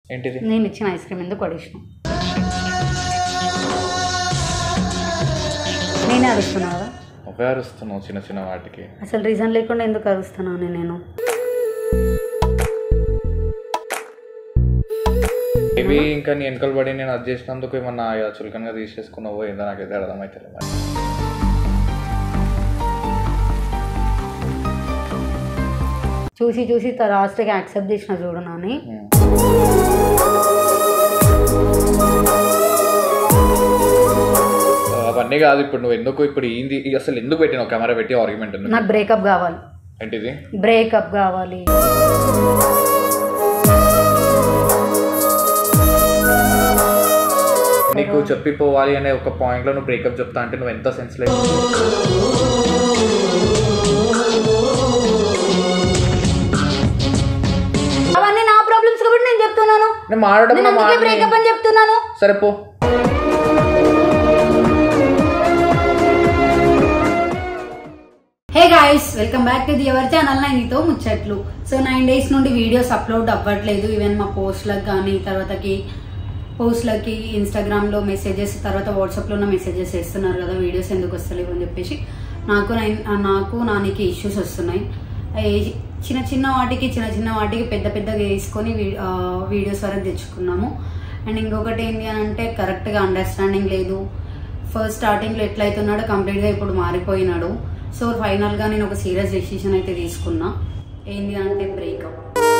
ఏంటిది నేను ఇచ్చిన ఐస్ క్రీమ్ ఎందుకు పడేసిన నేనే అరుస్తున్నా కదా నువ్వే అరుస్తున్నావు చిన్న చిన్న వాటికి అసలు రీజన్ లేకుండా ఎందుకు అరుస్తున్నాను నేను మేబీ ఇంకా నీ వెనకలు పడి నేను అది చేసినందుకు ఏమన్నా ఇక చులకనగా తీసేసుకున్నావో ఏందో నాకైతే అర్థమైతే మరి చూసి చూసి లాస్ట్కి యాక్సెప్ట్ చేసిన చూడు నాని అవన్నీ కాదు ఇప్పుడు నువ్వు ఎందుకు ఇప్పుడు ఏంది ఇది అసలు ఎందుకు పెట్టినావు కెమెరా పెట్టి ఆర్గ్యుమెంట్ ఎందుకు నాకు బ్రేకప్ కావాలి ఏంటిది బ్రేకప్ కావాలి నీకు చెప్పిపోవాలి అనే ఒక పాయింట్ లో నువ్వు బ్రేకప్ చెప్తా అంటే నువ్వు ఎంత సెన్స్ లేదు అవన్నీ నా ప్రాబ్లమ్స్ కాబట్టి నేను చెప్తున్నాను నేను నేను మాట్లాడడం అందుకే బ్రేకప్ అని చెప్తున్నాను సరే పో hey guys welcome back to the ever channel నైన్తో ముచ్చట్లు సో నైన్ డేస్ నుండి వీడియోస్ అప్లోడ్ అవ్వట్లేదు ఈవెన్ మా పోస్ట్లకు కానీ తర్వాతకి పోస్ట్లకి ఇన్స్టాగ్రామ్లో మెసేజెస్ తర్వాత వాట్సాప్లో ఉన్న మెసేజెస్ వేస్తున్నారు కదా వీడియోస్ ఎందుకు వస్తలేవు అని చెప్పేసి నాకు నైన్- నాకు నానికి ఇష్యూస్ వస్తున్నాయి ఏ- చిన్న చిన్న వాటికి చిన్న చిన్న వాటికి పెద్ద పెద్దగా వేసుకొని వీ- ఆ, వీడియోస్ వరకు తెచ్చుకున్నాము అండ్ ఇంకొకటి ఏంటి అని అంటే కరెక్ట్గా అండర్స్టాండింగ్ లేదు ఫస్ట్ స్టార్టింగ్లో ఎట్లయితున్నాడో కంప్లీట్గా ఇప్పుడు మారిపోయినాడు సో ఫైనల్గా నేను ఒక సీరియస్ డెసిషన్ అయితే తీసుకున్నా ఏంటి అంటే బ్రేకప్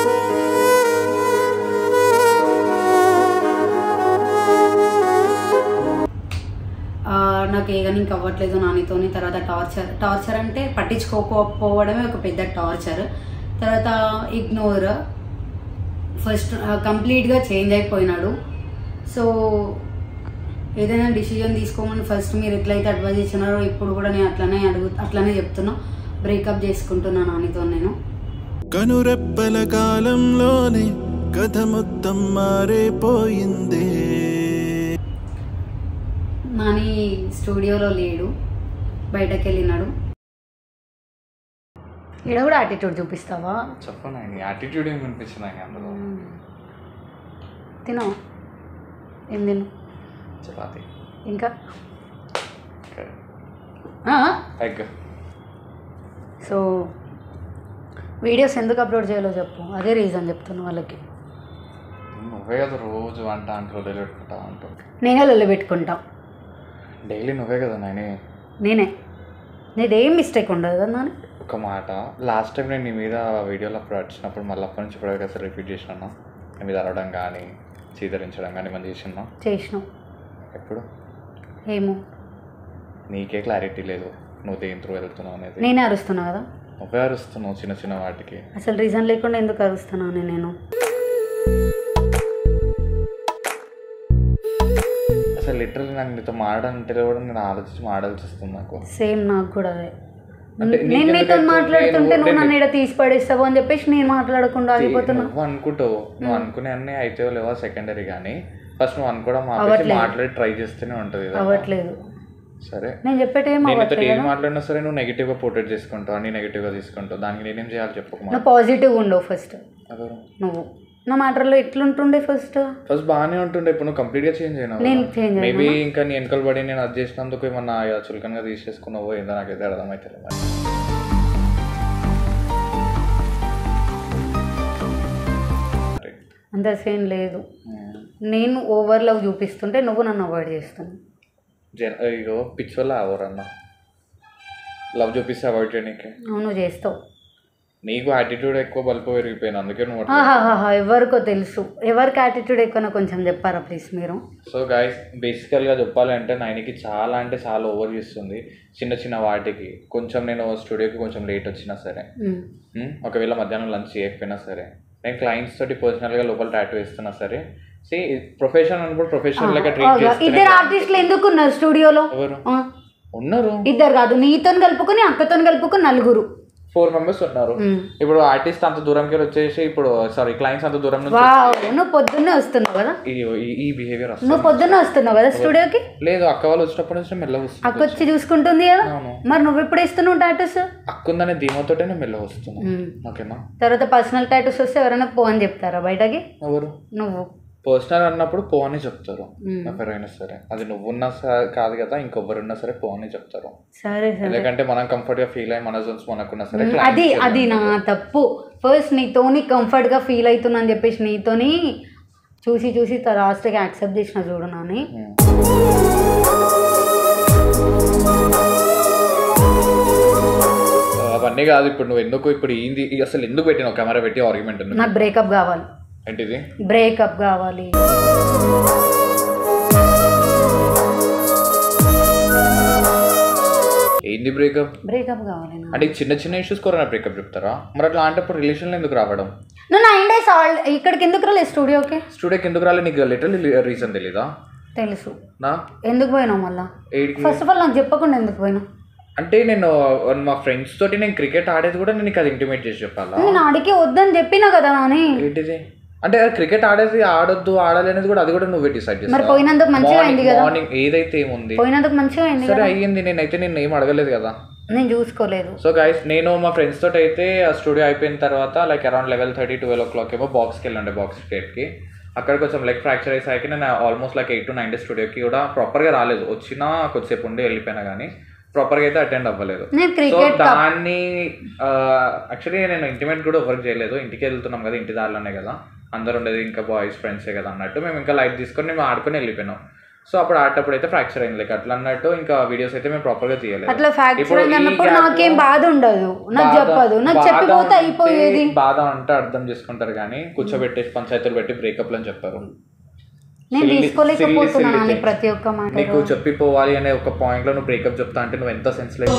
నాకు ఏగాని ఇంక అవ్వట్లేదు నానితోని తర్వాత టార్చర్ టార్చర్ అంటే పట్టించుకోకపోవడమే ఒక పెద్ద టార్చర్ తర్వాత ఇగ్నోర్ ఫస్ట్ కంప్లీట్గా చేంజ్ అయిపోయినాడు సో ఏదైనా డిసిజన్ తీసుకోమని ఫస్ట్ మీరు ఎట్లయితే అడ్వైజ్ ఇచ్చినారో ఇప్పుడు కూడా నేను అట్లనే అడుగు అట్లనే చెప్తున్నా బ్రేకప్ చేసుకుంటున్నా నానితో నేను కనురెప్పల కాలంలోనే కథ మొత్తం మారిపోయిందే నాని స్టూడియోలో లేడు బయటకు వెళ్ళినాడు ఇక్కడ కూడా యాటిట్యూడ్ చూపిస్తావా చెప్పను నీ యాటిట్యూడ్ ఏం కనిపించింది నాకు అందులో తినవు ఏం తిను చపాతి ఇంకా ఓకే ఆ? ఎగ్ సో వీడియోస్ ఎందుకు అప్లోడ్ చేయాలో చెప్పు అదే రీజన్ చెప్తాను వాళ్ళకి నువ్వే కదా రోజు వంట అంటే రోజు పెట్టుకుంటా అంటావు నేనే లొల్లి పెట్టుకుంటా డైలీ నువ్వే కదా నేనే నేనే నీదేం మిస్టేక్ ఉండదు కదా నాని ఒక మాట లాస్ట్ టైం నేను నీ మీద వీడియోలో అప్పుడు వచ్చినప్పుడు మళ్ళీ అప్పటి నుంచి ఇప్పటివరకు అసలు రిపీట్ చేసినా నీ మీద అరవడం కానీ చీదరించడం కానీ మనం చేసినా చేసినావు ఎప్పుడు ఏమో నీకే క్లారిటీ లేదు నువ్వు దేని త్రూ వెళ్తున్నావు అనేది నేనే అరుస్తున్నా కదా నువ్వే అరుస్తున్నావు చిన్న చిన్న వాటికి అసలు రీజన్ లేకుండా ఎందుకు అరుస్తున్నాను నేను అసలు లిటరల్లీ నాకు నీతో మాడాలంటే కూడా నేను ఆలోచించి మాడాల్సి వస్తుంది నాకు సేమ్ నాకు కూడా అదే అంటే నేను నీకెందుకు నీతో అయితే మాట్లాడుతుంటే నేను- నువ్వు నన్ను ఇక్కడ తీసి పడేస్తావు అని చెప్పేసి నేను మాట్లాడకుండా ఆగిపోతున్నా నువ్వు అనుకుంటావు నువ్వు అనుకునే అన్నీ అయితే లేవా సెకండరీ కానీ ఫస్ట్ నువ్వు అనుకోవడం ఆపేసి అవ్వట్లేదు. మాట్లాడి ట్రై చేస్తూనే ఉంటుంది కదా. అవ్వట్లేదు సరే నేను చెప్పేటి ఏం నేను ఇంత అవ్వట్లేదు ఏం మాట్లాడినా సరే నువ్వు నెగిటివ్ గా పోర్ట్రేట్ చేసుకుంటావు అన్ని నెగిటివ్ గా తీసుకుంటావు దానికి నేనేం చేయాలి చెప్పకు నువ్వు పాజిటివ్ ఉండవు ఫస్ట్ ఎవరు నువ్వు నా మ్యాటర్లో ఎట్లుంటుండే ఫస్ట్ ఫస్ట్ బాగానే ఉంటుండే ఇప్పుడు నువ్వు కంప్లీట్ గా చేంజ్ అయినావు నేను change మేబీ ఇంకా నీ వెనకలు పడి నేను అది చేసినందుకు ఏమన్నా ఇక చులకనగా తీసేసుకున్నావో ఏందో నాకైతే అర్థమైతే మరి అంత సీన్ లేదు నేను ఓవర్ లవ్ చూపిస్తుంటే నువ్వు నన్ను అవాయిడ్ చేస్తున్నావు జన ఇగో పిచ్ వల్ల ఎవరన్నా లవ్ చూపిస్తే అవాయిడ్ చేయడానికి అవును నువ్వు చేస్తావు నీకు యాటిట్యూడ్ ఎక్కువ బల్పు పెరిగిపోయింది అందుకే నువ్వు అట్లా- ఆహాహాహా ఎవరికో తెలుసు ఎవరికి యాటిట్యూడ్ ఎక్కువనో కొంచెం చెప్పారా ప్లీజ్ మీరు సో గాయస్ బేసికల్గా చెప్పాలంటే నైన్కి చాలా అంటే చాలా ఓవర్ చేస్తుంది చిన్న చిన్న వాటికి కొంచెం నేను స్టూడియోకి కొంచెం లేట్ వచ్చినా సరే మ్. ఉమ్, ఒకవేళ మధ్యాహ్నం లంచ్ చేయకపోయినా సరే నేను క్లయింట్స్ తోటి పర్సనల్గా లోపల టాటూ వేస్తున్నా సరే సి ప్రొఫెషన్ అనుకుంటే ప్రొఫెషనల్ లెక్క ట్రీట్ ఆగా, ఇద్దరు ఆర్టిస్టులు ఎందుకు ఉన్నారు స్టూడియోలో ఎవరు ఆ, ఉన్నారు ఇద్దరు కాదు నీతో కలుపుకొని అక్కతో కలుపుకొని నలుగురు ఫోర్ మెంబర్స్ ఉన్నారు మ్. ఇప్పుడు ఆర్టిస్ట్ అంత దూరంకి వచ్చేసి ఇప్పుడు సారీ క్లయింట్స్ అంత దూరం నుంచి వావ్ నువ్వు పొద్దున్నే వస్తున్నావు కదా ఈ- ఈ- ఈ బిహేవియర్ వస్తుంది నువ్వు పొద్దున్నే వస్తున్నావు కదా స్టూడియోకి లేదు అక్క వాళ్ళు వచ్చినప్పటి నుంచి మెల్లగా వస్తుంది అక్క వచ్చి చూసుకుంటుంది కదా అవును మరి నువ్వు ఎప్పుడు ఇస్తున్నావు టాటూస్ అక్కుందనే ధీమాతోటే నేను మెల్లగా వస్తున్నా ఓకేనా తర్వాత పర్సనల్ టాటూస్ వస్తే ఎవరైనా పో అని చెప్తారా బయటకి ఎవరు నువ్వు పర్సనల్ అన్నప్పుడు పో అని చెప్తారు మ్మ్. ఎవరైనా సరే అది నువ్వున్నా సరే కాదు కదా ఇంకొవ్వరున్నా సరే పో అని చెప్తారు సరే సరే ఎందుకంటే మనం కంఫర్ట్ గా ఫీల్ అయ్యి మన జోన్స్ మనకున్నా సరే మ్మ్. clients అది కి అది నా తప్పు ఫస్ట్ నీతోని కంఫర్ట్ గా ఫీల్ అవుతున్నా అని చెప్పేసి నీతోని చూసి చూసి లాస్ట్కి యాక్సెప్ట్ చేసిన చూడు నాని మ్మ్. అవన్నీ కాదు ఇప్పుడు నువ్వు ఎందుకు ఇప్పుడు ఏంది ఈ అసలు ఎందుకు పెట్టినావు కెమెరా పెట్టి ఆర్గ్యుమెంట్ ఉంది నాకు బ్రేకప్ కావాలి ఏంటిది బ్రేకప్ కావాలి ఏంది బ్రేకప్ బ్రేకప్ కావాలి నాకు. అంటే ఈ చిన్న చిన్న ఇష్యూస్ కూడా బ్రేకప్ చెప్తారా మరి అట్లా అంటే ఇప్పుడు రిలేషన్లో ఎందుకు రావడం నువ్వు నైన్ డేస్ ఆల్ ఇక్కడికి ఎందుకు రాలేదు స్టూడియోకి స్టూడియోకి ఎందుకు రాలే నీకు లిటరల్ రీజన్ తెలీదా తెలుసు నా ఎందుకు పోయినావు మళ్ళా ఏడికి ఫస్ట్ ఆఫ్ ఆల్ నాకు చెప్పకుండా ఎందుకు పోయినావు అంటే నేను మా ఫ్రెండ్స్ తోటి నేను క్రికెట్ ఆడేది కూడా నేను నీకు అది ఇంటిమేట్ చేసి చెప్పాలా నేను ఆడికి వద్దని చెప్పినా కదా నాని ఏంటిది అంటే క్రికెట్ ఆడేది ఆడొద్దు ఆడాలి అనేది కూడా అది కూడా నువ్వే డిసైడ్ మరి పోయినందుకు మంచిగా అయింది కదా మార్నింగ్ ఏదైతే ఏముంది పోయినందుకు మంచిగా అయింది సరే కదా అయ్యింది నేనైతే నేను ఏం అడగలేదు కదా నేను చూసుకోలేదు సో గైస్ నేను మా ఫ్రెండ్స్ తోటి అయితే ఆ స్టూడియో అయిపోయిన తర్వాత like around level thirty twelve o'clock ఏమో బాక్స్కి వెళ్ళండి బాక్స్ కి అక్కడ కొంచెం లెగ్ ఫ్రాక్చర్ అయ్యేసరికి నేను almost like eight to nine days స్టూడియోకి కూడా ప్రాపర్గా రాలేదు వచ్చినా కొద్దిసేపు ఉండి వెళ్ళిపోయినా కానీ ప్రాపర్గా అయితే అటెండ్ అవ్వలేదు నేను సో క్రికెట్ దాన్ని యాక్చువల్లీ నేను ఇంటిమేట్ కూడా వర్క్ చేయలేదు ఇంటికి వెళ్తున్నాం కదా ఇంటి దారిలోనే కదా అందరు ఉండేది ఇంకా బాయ్స్ ఫ్రెండ్సే కదా అన్నట్టు మేము ఇంకా లైట్ తీసుకొని మేము ఆడుకొని వెళ్ళిపోయినాం సో అప్పుడు ఆడేటప్పుడు అయితే ఫ్రాక్చర్ అయింది లైక్ అట్లా అన్నట్టు ఇంకా వీడియోస్ అయితే మేము ప్రాపర్గా తీయలేదు అట్లా ఫ్రాక్చర్ ఇప్పుడు ఈ అన్నప్పుడు gap లో నాకేం బాధ ఉండదు నాకు బాధ- చెప్పదు నాకు బాధ చెప్పిపోతే ఉంటే- అయిపోయేది బాధ అంటే అర్థం చేసుకుంటారు కానీ కూర్చోబెట్టేసి పంచాయతీలు పెట్టి బ్రేకప్ అని చెప్పారు నేను Silly- తీసుకోలేకపోతున్నాను silly- silly అని things. ప్రతి ఒక్క మాట నీకు చెప్పిపోవాలి అనే ఒక పాయింట్ లో నువ్వు బ్రేకప్ చెప్తా అంటే నువ్వు ఎంత సెన్స్ లేదు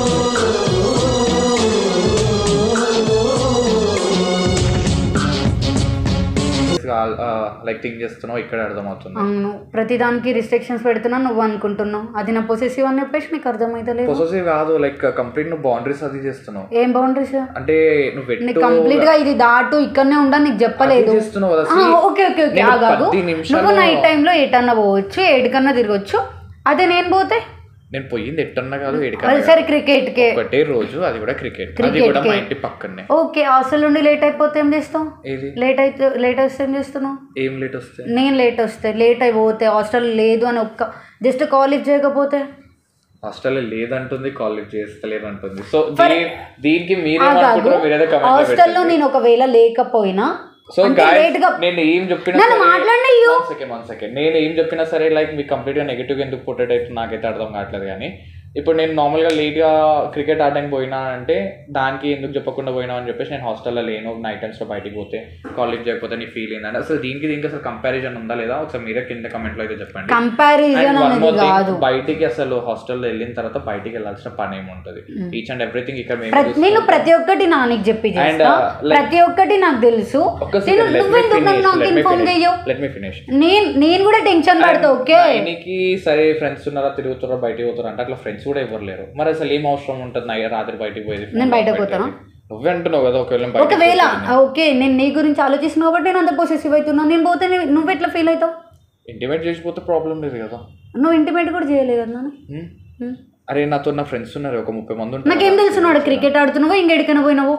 లైక్ థింక్ చేస్తున్నావు ఇక్కడ అర్థమవుతుంది అవును ప్రతి దానికి రిస్ట్రిక్షన్స్ పెడుతున్నా నువ్వు అనుకుంటున్నావు అది నా పొసెసివ్ అని చెప్పేసి నీకు అర్థమైతలేదు పొసెసివ్ కాదు లైక్ కంప్లీట్ నువ్వు బౌండరీస్ అది చేస్తున్నావు ఏం బౌండరీస్ అంటే నువ్వు నీకు పెట్టు కంప్లీట్ గా ఇది దాటు ఇక్కడనే ఉండని నీకు చెప్పలేదు అది చేస్తున్నావు కదా, ఆ, see, ఓకే ఓకే ఓకే నేను ఆగాగు పది నిమిషాలు- నువ్వు నైట్ టైంలో ఎటన్నా పోవచ్చు ఏడుకన్నా తిరగచ్చు అదే నేను పోతే నేను పోయింది ఎట్టన్నా కాదు అది ఏడికన్నా సరే క్రికెట్ కే ఒకటే రోజు అది కూడా క్రికెట్ అది Cricket కూడా మా కే. ఇంటి పక్కనే ఓకే హాస్టల్ నుండి లేట్ అయిపోతే ఏం చేస్తావు ఏది లేట్ అయితే లేట్ వస్తే ఏం చేస్తున్నావు ఏం లేట్ వస్తే నేను లేట్ వస్తే లేట్ అయిపోతే హాస్టల్ లేదు అని ఒక్క జస్ట్ కాలేజ్ చేయకపోతే హాస్టల్ లేదంటుంది కాలేజ్ చేస్తలేదంటుంది సో దీనికి మీరేమనుకుంటారో ఆగాగు మీరైతే హాస్టల్లో కమెంట్ నేను ఒకవేళ లేకపోయినా సో అంటే guys, late గా నేను ఏం చెప్పినా నన్ను మాట్లాడనియ్యు. సెకండ్ వన్ సెకండ్ నేను ఏం చెప్పినా సరే లైక్ మీకు కంప్లీట్ గా నెగిటివ్ ఎందుకు పుట్టేట్ అయితే నాకైతే అర్థం కావట్లేదు కానీ ఇప్పుడు నేను నార్మల్గా లేట్గా క్రికెట్ ఆడడానికి పోయినా అంటే దానికి ఎందుకు చెప్పకుండా పోయినా అని చెప్పేసి నేను హాస్టల్లో లేను నైట్ టైమ్స్లో బయటికి పోతే కాలేజ్ చేయకపోతే నీ ఫీల్ ఏంటంటే అసలు దీనికి దీనికి అసలు కంపారిజన్ ఉందా లేదా ఒకసారి మీరే కింద కమెంట్లో అయితే చెప్పండి కంపారిజన్ And one అనేది more thing, కాదు బయటికి అసలు హాస్టల్లో వెళ్ళిన తర్వాత బయటికి వెళ్ళాల్సిన పని ఏముంటుంది ఈచ్ అండ్ ఎవ్రీథింగ్ ఇక్కడ మేము ప్రతి- నేను ప్రతి ఒక్కటి నానికి చెప్పి And, చేస్తా uh, like- ప్రతి ఒక్కటి నాకు తెలుసు ఒక్క నేను నువ్వెందుకు నన్ను నాకు ఇన్ఫార్మ్ చెయ్యవు లెట్ మీ ఫినిష్ నేను నేను కూడా టెన్షన్ పడతా ఓకే ఆయనకి సరే ఫ్రెండ్స్ ఉన్నారా తిరుగుతారా బయటికి పోతారా అంటే అట్లా ఫ్రెండ్స్ కూడా ఎవరు లేరు మరి అసలు ఏం అవసరం ఉంటుంది నై- రాత్రి బయటికి పోయేది నేను బయటకు పోతానా? నువ్వే అంటున్నావు కదా ఒకవేళ నేను బయటికి ఒకవేళ పోతే ఓకే నేను నీ గురించి ఆలోచిస్తున్నా కాబట్టి నేను అంత పొసెసివ్ అవుతున్నా నేను పోతే నీ- నువ్వు ఎట్లా ఫీల్ అవుతావు ఇంటిమేట్ చేసిపోతే ప్రాబ్లం లేదు కదా నువ్వు ఇంటిమేట్ కూడా చేయలేదు కదా నాన్న? హ్మ్? హ్మ్. అరే నాతో నా ఫ్రెండ్స్ ఉన్నారు ఒక ముప్పై మంది ఉంటారు నాకేం తెలుసున్నాడు క్రికెట్ ఆడుతున్నావో ఇంకెడికైనా పోయినావు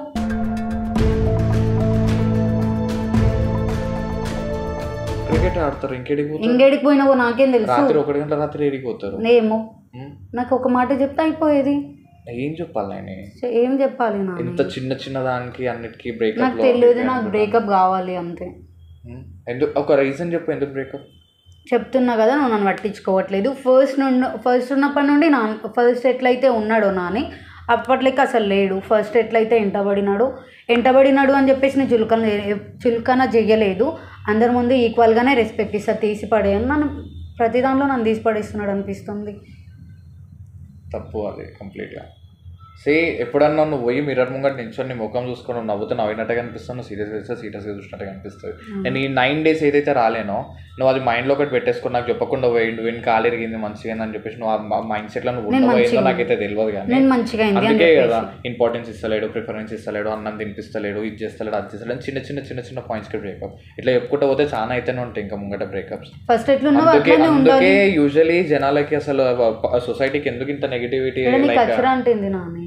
క్రికెట్ ఆడతారు ఇంకేడికి పోతారు ఇంకెడికి పోయినావో నాకేం తెలుసు రాత్రి ఒకటి గంటల రాత్రి ఏడికి పోతారు ఏమో హ్మ్? నాకు ఒక మాట చెప్తే అయిపోయేది ఏం చెప్పాలి ఆయన ఏం చెప్పాలి నా ఇంత చిన్న చిన్న దానికి అన్నిటికీ నాకు బ్రేకప్ తెలియదు నాకు బ్రేకప్ కావాలి అంతే ఎందుకు ఒక రీజన్ చెప్పు ఎందుకు బ్రేకప్ చెప్తున్నా కదా నువ్వు నన్ను పట్టించుకోవట్లేదు ఫస్ట్ నుండి ఫస్ట్ ఉన్నప్పటి నుండి నా ఫస్ట్ ఎట్లయితే ఉన్నాడో నాని అప్పట్లకి అసలు లేడు ఫస్ట్ ఎట్లయితే ఎంటబడినాడు ఎంటబడినాడు అని చెప్పేసి నేను చులకన చులకన చెయ్యలేదు అందరి ముందు ఈక్వల్గానే రెస్పెక్ట్ ఇస్తా తీసి పడేయను నన్ను ప్రతి దాంట్లో నన్ను తీసి పడేస్తున్నాడు అనిపిస్తుంది తప్పు అది కంప్లీట్గా సే ఎప్పుడన్నా నువ్వు పోయి మిర్రర్ ముంగట నించొని నీ ముఖం చూసుకొని నువ్వు నవ్వుతూ నవ్వినట్టు కనిపిస్తావు నువ్వు సీరియస్గా చూస్తే సీరియస్గా చూసినట్టు కనిపిస్తుంది నేను ఈ నైన్ డేస్ ఏదైతే రాలేనో నువ్వు అది మైండ్లో ఒకటి పెట్టేసుకొని నాకు చెప్పకుండా పోయిండు వీని కాలు ఎరిగింది మంచిగా అని చెప్పేసి నువ్వు ఆ మైండ్ సెట్లో నువ్వు నేను ఉండబోయిందో మంచిగా నాకైతే తెలియదు కానీ నేను మంచిగా అయింది అని అందుకే కదా చెప్పేసి ఇంపార్టెన్స్ ఇస్తలేడు ప్రిఫరెన్స్ ఇస్తలేడు అన్నం తినిపిస్తలేడు ఇది చేస్తలేడు అది చేస్తలేడు అని చిన్న చిన్న చిన్న చిన్న పాయింట్స్కి బ్రేకప్ ఇట్లా చెప్పుకుంటూ పోతే చాలా అయితేనే ఉంటాయి ఇంకా ముంగట బ్రేకప్స్ ఫస్ట్ ఎట్లున్నావు అందుకే అట్లనే ఉండాలి అందుకే యూజువలీ జనాలకి అసలు సొసైటీకి ఎందుకు ఇంత నెగిటివిటీ ఇక్కడ నీకు లైక్ అచ్చరా అంటుంది నాని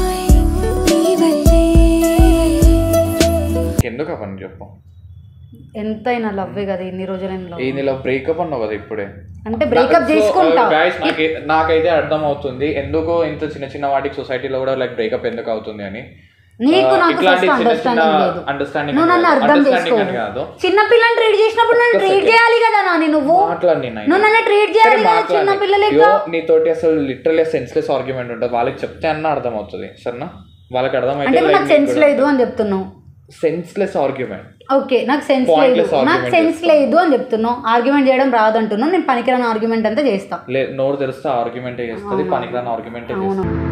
ఎందుకు అవన్నీ చెప్పు ఎంతైనా లవ్వే కదా ఇన్ని రోజులు లవ్ ఈ నెల బ్రేకప్ అన్నావు కదా ఇప్పుడే అంటే బ్రేకప్ So, చేసుకుంటా uh, guys, నాకే నాకైతే అర్థం అవుతుంది ఎందుకు ఇంత చిన్న చిన్న వాటికి సొసైటీలో కూడా లైక్ బ్రేకప్ ఎందుకు అవుతుంది అని నీకు Uh, నాకు ఇట్లాంటి ఫస్ట్ చిన్న చిన్న అండర్స్టాండింగ్ లేదు అండర్స్టాండింగ్ నువ్వు నన్ను అర్థం అండర్స్టాండింగ్ చేసుకో అని కాదు చిన్న పిల్లని ట్రీట్ చేసినప్పుడు నన్ను ట్రీట్ చేయాలి కదా నాని నువ్వు మాట్లాడి నువ్వు నన్ను ట్రీట్ చేయాలి కదా చిన్న పిల్లలకి నీతోటి అసలు లిటరల్లీ సెన్స్లెస్ ఆర్గ్యుమెంట్ ఉంటుంది వాళ్ళకి చెప్తే అన్న అర్థం అవుతుంది సరేనా వాళ్ళకి అంటే అర్థమైతే ఇప్పుడు నాకు సెన్స్ లేదు అని చెప్తున్నావు సెన్స్లెస్ ఆర్గ్యుమెంట్ ఓకే నాకు సెన్స్ Pointless లేదు నాకు argument సెన్స్ లేదు అని చెప్తున్నావు ఆర్గ్యుమెంట్ చేయడం రాదు అంటున్నావు నేను పనికిరాని ఆర్గ్యుమెంట్ అంతా చేస్తా లే నోరు తెరిస్తే ఆర్గ్యుమెంటే చేస్తుంది పనికిరాని ఆర్గ్యుమెంటే అవును చేస్తుంది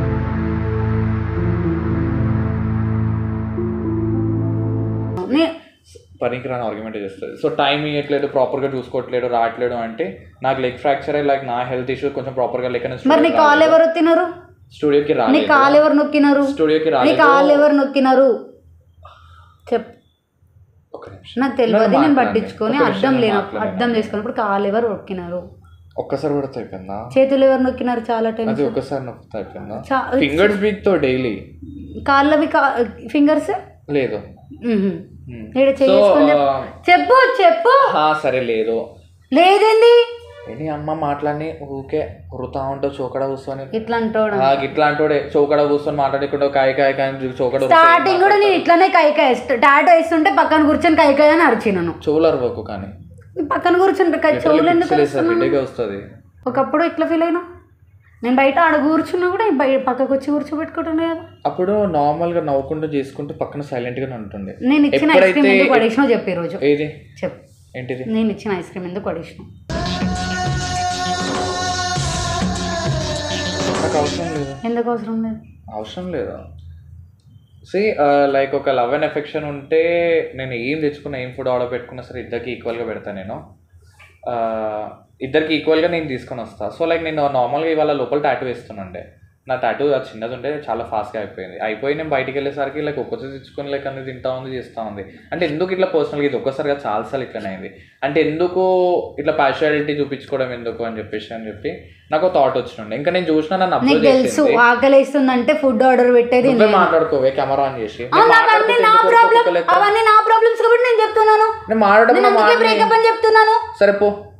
నే- పనికిరాని ఆర్గ్యుమెంట్ చేస్తుంది సో టైం ఇవ్వట్లేదు ప్రాపర్గా చూసుకోవట్లేదు రావట్లేదు అంటే నాకు లెగ్ ఫ్రాక్చర్ అయ్యి లైక్ నా హెల్త్ ఇష్యూ కొంచెం ప్రాపర్గా లేక మరి నీ కాల్ ఎవరు తినరు స్టూడియోకి నీ రాలేదు కాల్ ఎవరు నొక్కినారు స్టూడియోకి నీ రాలేదు కాల్ ఎవరు నొక్కినారు చెప్ ఒక్క నిమిషం నాకు తెలియదు నేను మాట్లాడండి. పట్టించుకొని ఒక్క అర్థం నిమిషం లేను మాట్లాడండి. అర్థం చేసుకున్నప్పుడు కాలు ఎవరు నొక్కినారు ఒక్కసారి కూడా అయిపోయిందా చేతులు ఎవరు నొక్కినారు చాలా టైం అది ఒక్కసారి నొక్కుతా అయిపోయిందా చా- ఫింగర్స్ బీక్ తో డైలీ కాళ్ళవి ఫింగర్స్ లేదు Hmm. ఈడ చేసుకొని చెప్పు. uh, చెప్పు చెప్పు ఆ, సరే లేదు లేదేంది ఏంటి అమ్మ మాట్లాడి ఊకే వృతా ఉంటావు చోకడ కూర్చొని ఇట్లా అంటాడు ఆ, ఇట్లా అంటాడే చౌకడ కూర్చొని మాట్లాడకుండా కాయ కాయ కాయ అని చౌకడ స్టార్టింగ్ కూడా నేను ఇట్లానే కైకాయ టాటో వేస్తుంటే పక్కన కూర్చొని కైకాయ అని అరిచినాను చెవులు అరవకు కానీ పక్కన కూర్చొని కై- చెవులు ఎందుకు అరుస్తున్నాను? హెడేక్ వస్తుంది ఒకప్పుడు ఇట్లా ఫీల్ అయినా నేను బయట ఆడ కూర్చున్నా కూడా బయట పక్కకు వచ్చి కూర్చోబెట్టుకుంటున్నా కదా అప్పుడు నార్మల్ గా నవ్వుకుంటూ చేసుకుంటూ పక్కన సైలెంట్ గానే ఉంటుండే నేను ఇచ్చిన ఐస్ క్రీమ్ ఎప్పుడైతే- ఎందుకు పడేసినావు చెప్పు ఈరోజు ఏది చెప్పు ఏంటిది నేను ఇచ్చిన ఐస్ క్రీమ్ ఎందుకు పడేసినావు నాకు అవసరం లేదు ఎందుకు అవసరం లేదు అవసరం లేదు సి లైక్ ఒక లవ్ అండ్ ఎఫెక్షన్ ఉంటే నేను ఏం తెచ్చుకున్నా ఏం ఫుడ్ ఆర్డర్ పెట్టుకున్నా సరే ఇద్దరికి ఈక్వల్గా పెడతాను నేను Uh, ఇద్దరికి ఈక్వల్గా నేను తీసుకొని వస్తా సో లైక్ నేను నార్మల్గా ఇవాళ లోపల టాటూ వేస్తున్నాండే నా టాటూ అది చిన్నది ఉంటే చాలా ఫాస్ట్గా అయిపోయింది అయిపోయి నేను బయటికి వెళ్ళేసరికి లైక్ ఒక్కసారి తెచ్చుకొని లైక్ అన్ని తింటా ఉంది చేస్తూ ఉంది అంటే ఎందుకు ఇట్లా పర్సనల్గా ఇది ఒక్కసారిగా చాలాసార్లు ఇట్లనే అయింది అంటే ఎందుకు ఇట్లా పార్షియాలిటీ చూపించుకోవడం ఎందుకు అని చెప్పేసి అని చెప్పి నాకు థాట్ వచ్చిండే ఇంకా నేను చూసినా నన్ను నీకు అబ్జర్వ్ తెలుసు చేసింది ఆకలి వేస్తుందంటే ఫుడ్ ఆర్డర్ పెట్టేది నువ్వే నేను. మాట్లాడుకోవే కెమెరా ఆన్ చేసి ఆ, నాకు అన్ని నా ప్రాబ్లం అవన్నీ నా ప్రాబ్లమ్స్ కాబట్టి నేను చెప్తున్నాను నేను మాట్లాడడం నేను అందుకే బ్రేకప్ అని చెప్తున్నాను సరే పో